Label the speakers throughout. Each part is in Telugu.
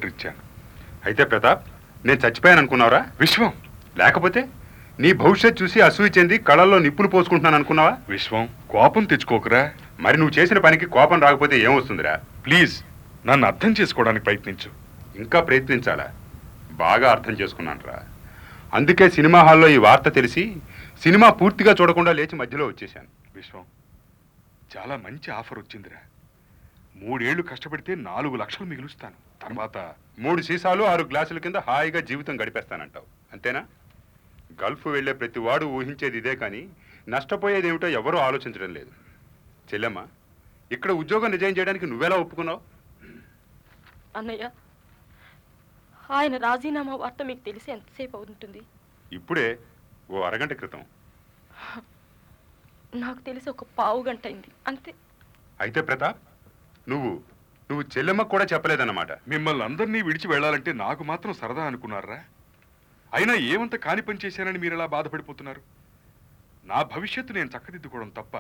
Speaker 1: లెటర్ ఇచ్చాను
Speaker 2: అయితే ప్రతాప్ నేను చచ్చిపోయాను అనుకున్నావురా
Speaker 1: విశ్వం
Speaker 2: లేకపోతే నీ భవిష్యత్ చూసి అసూయ చెంది కళల్లో నిప్పులు పోసుకుంటున్నాను అనుకున్నావా
Speaker 1: విశ్వం కోపం తెచ్చుకోకురా
Speaker 2: మరి నువ్వు చేసిన పనికి కోపం రాకపోతే ఏమొస్తుందిరా
Speaker 1: ప్లీజ్ నన్ను అర్థం చేసుకోవడానికి ప్రయత్నించు
Speaker 2: ఇంకా ప్రయత్నించాలా బాగా అర్థం చేసుకున్నాను రా అందుకే సినిమా హాల్లో ఈ వార్త తెలిసి సినిమా పూర్తిగా చూడకుండా లేచి మధ్యలో వచ్చేసాను
Speaker 1: విశ్వం చాలా మంచి ఆఫర్ వచ్చిందిరా మూడేళ్లు కష్టపడితే నాలుగు లక్షలు మిగులుస్తాను తర్వాత
Speaker 2: మూడు సీసాలు ఆరు గ్లాసుల కింద హాయిగా జీవితం గడిపేస్తానంటావు అంతేనా గల్ఫ్ వెళ్ళే ప్రతి వాడు ఊహించేది ఇదే కానీ నష్టపోయేది ఏమిటో ఎవరూ ఆలోచించడం లేదు చెల్లెమ్మ ఇక్కడ ఉద్యోగం రిజైన్ చేయడానికి నువ్వెలా ఒప్పుకున్నావు
Speaker 3: అన్నయ్య ఆయన రాజీనామా వార్త మీకు తెలిసి ఎంతసేపు ఉంటుంది
Speaker 2: ఇప్పుడే ఓ అరగంట క్రితం
Speaker 3: నాకు తెలిసి ఒక పావు గంట అయింది అంతే
Speaker 2: అయితే ప్రతాప్ నువ్వు నువ్వు చెల్లెమ్మకు కూడా చెప్పలేదన్నమాట
Speaker 1: మిమ్మల్ని అందరినీ విడిచి వెళ్ళాలంటే నాకు మాత్రం సరదా అనుకున్నారా అయినా ఏమంత కాని పని చేశానని మీరు ఎలా బాధపడిపోతున్నారు నా భవిష్యత్తు నేను చక్కదిద్దుకోవడం తప్ప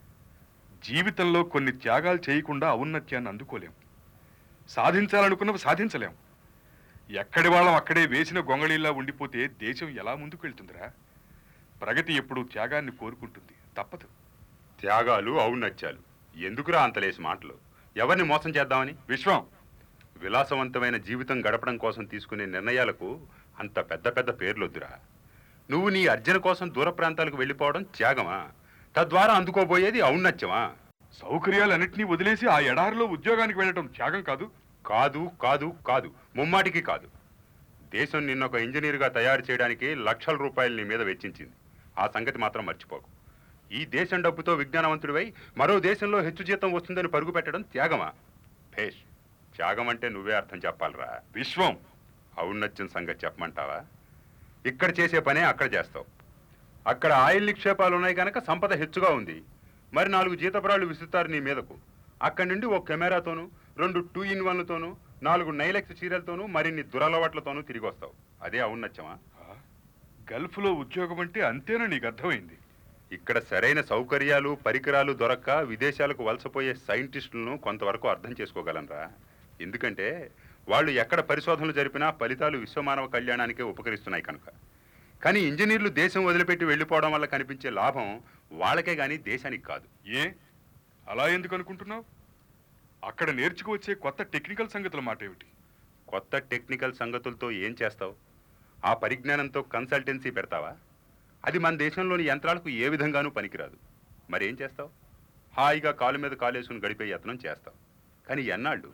Speaker 1: జీవితంలో కొన్ని త్యాగాలు చేయకుండా ఔన్నత్యాన్ని అందుకోలేం సాధించాలనుకున్నవి సాధించలేం ఎక్కడి వాళ్ళం అక్కడే వేసిన గొంగళిలా ఉండిపోతే దేశం ఎలా ముందుకు వెళ్తుందిరా ప్రగతి ఎప్పుడు త్యాగాన్ని కోరుకుంటుంది తప్పదు
Speaker 2: త్యాగాలు ఔన్నత్యాలు ఎందుకురా అంతలేసి మాటలు ఎవరిని మోసం చేద్దామని
Speaker 1: విశ్వం
Speaker 2: విలాసవంతమైన జీవితం గడపడం కోసం తీసుకునే నిర్ణయాలకు అంత పెద్ద పెద్ద పేర్లొద్దురా నువ్వు నీ అర్జన కోసం దూర ప్రాంతాలకు వెళ్ళిపోవడం త్యాగమా తద్వారా అందుకోబోయేది ఔన్నత్యమా
Speaker 1: సౌకర్యాలన్నింటినీ వదిలేసి ఆ ఎడారిలో ఉద్యోగానికి వెళ్ళటం త్యాగం కాదు
Speaker 2: కాదు కాదు కాదు ముమ్మాటికి కాదు దేశం నిన్నొక ఇంజనీర్గా తయారు చేయడానికి లక్షల రూపాయలు నీ మీద వెచ్చించింది ఆ సంగతి మాత్రం మర్చిపోకు ఈ దేశం డబ్బుతో విజ్ఞానవంతుడివై మరో దేశంలో హెచ్చు జీతం వస్తుందని పరుగు పెట్టడం త్యాగమా భేష్ త్యాగం అంటే నువ్వే అర్థం చెప్పాలిరా
Speaker 1: విశ్వం
Speaker 2: ఔన్నత్యం సంగతి చెప్పమంటావా ఇక్కడ చేసే పనే అక్కడ చేస్తావు అక్కడ ఆయిల్ నిక్షేపాలు ఉన్నాయి కనుక సంపద హెచ్చుగా ఉంది మరి నాలుగు జీతపరాలు విసురుతారు నీ మీదకు అక్కడి నుండి ఒక కెమెరాతోనూ రెండు టూ ఇన్ వన్లతోనూ నాలుగు నైలెక్స్ చీరలతోనూ మరిన్ని దురలవాట్లతోనూ తిరిగి వస్తావు అదే ఔన్నత్యమా
Speaker 1: ఆ, గల్ఫ్లో ఉద్యోగం అంటే అంతేనా నీకు అర్థమైంది
Speaker 2: ఇక్కడ సరైన సౌకర్యాలు పరికరాలు దొరక్క విదేశాలకు వలసపోయే సైంటిస్టులను కొంతవరకు అర్థం చేసుకోగలనరా ఎందుకంటే వాళ్ళు ఎక్కడ పరిశోధనలు జరిపినా ఫలితాలు విశ్వమానవ కళ్యాణానికే ఉపకరిస్తున్నాయి కనుక కానీ ఇంజనీర్లు దేశం వదిలిపెట్టి వెళ్ళిపోవడం వల్ల కనిపించే లాభం వాళ్ళకే కానీ దేశానికి కాదు
Speaker 1: ఏ అలా ఎందుకు అనుకుంటున్నావు అక్కడ నేర్చుకువచ్చే కొత్త టెక్నికల్ సంగతుల మాట ఏమిటి
Speaker 2: కొత్త టెక్నికల్ సంగతులతో ఏం చేస్తావు ఆ పరిజ్ఞానంతో కన్సల్టెన్సీ పెడతావా అది మన దేశంలోని యంత్రాలకు ఏ విధంగానూ పనికిరాదు మరేం చేస్తావు హాయిగా కాలు మీద కాలేసుకుని గడిపే యత్నం చేస్తావు కానీ ఎన్నాళ్ళు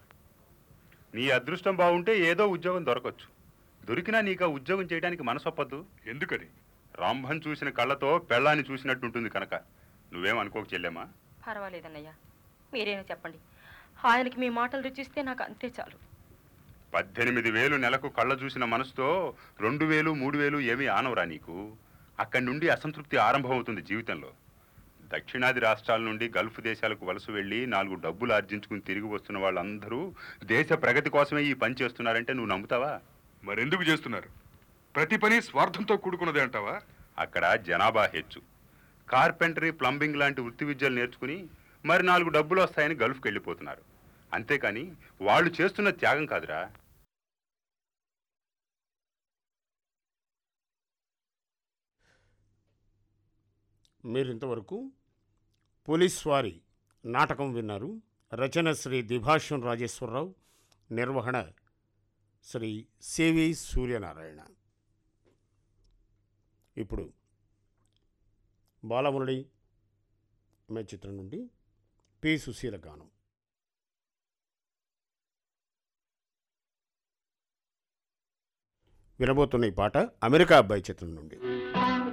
Speaker 2: నీ అదృష్టం బాగుంటే ఏదో ఉద్యోగం దొరకచ్చు దొరికినా నీకు ఆ ఉద్యోగం చేయడానికి మనసొప్పద్దు
Speaker 1: ఎందుకని
Speaker 2: రాంభం చూసిన కళ్ళతో పెళ్ళాన్ని చూసినట్టుంటుంది కనుక నువ్వేం అనుకోకు చెల్లెమ్మా
Speaker 3: పర్వాలేదన్నయ్య మీరేమో చెప్పండి ఆయనకి మీ మాటలు రుచిస్తే నాకు అంతే చాలు
Speaker 2: పద్దెనిమిది వేలు నెలకు కళ్ళ చూసిన మనసుతో రెండు వేలు మూడు వేలు ఏమీ ఆనవరా నీకు అక్కడి నుండి అసంతృప్తి ఆరంభమవుతుంది జీవితంలో దక్షిణాది రాష్ట్రాల నుండి గల్ఫ్ దేశాలకు వలస వెళ్ళి నాలుగు డబ్బులు ఆర్జించుకుని తిరిగి వస్తున్న వాళ్ళందరూ దేశ ప్రగతి కోసమే ఈ పని చేస్తున్నారంటే నువ్వు నమ్ముతావా
Speaker 1: మరెందుకు చేస్తున్నారు ప్రతి పని స్వార్థంతో కూడుకున్నదే అంటావా
Speaker 2: అక్కడ జనాభా హెచ్చు కార్పెంటరీ ప్లంబింగ్ లాంటి వృత్తి విద్యలు నేర్చుకుని మరి నాలుగు డబ్బులు వస్తాయని గల్ఫ్కి వెళ్ళిపోతున్నారు అంతేకాని వాళ్ళు చేస్తున్న త్యాగం కాదురా
Speaker 4: మీరు ఇంతవరకు పోలీస్ వారి నాటకం విన్నారు రచన శ్రీ దిభాషం రాజేశ్వరరావు నిర్వహణ శ్రీ సివి సూర్యనారాయణ ఇప్పుడు బాలమురళి అనే చిత్రం నుండి పి సుశీల గానం వినబోతున్న ఈ పాట అమెరికా అబ్బాయి చిత్రం నుండి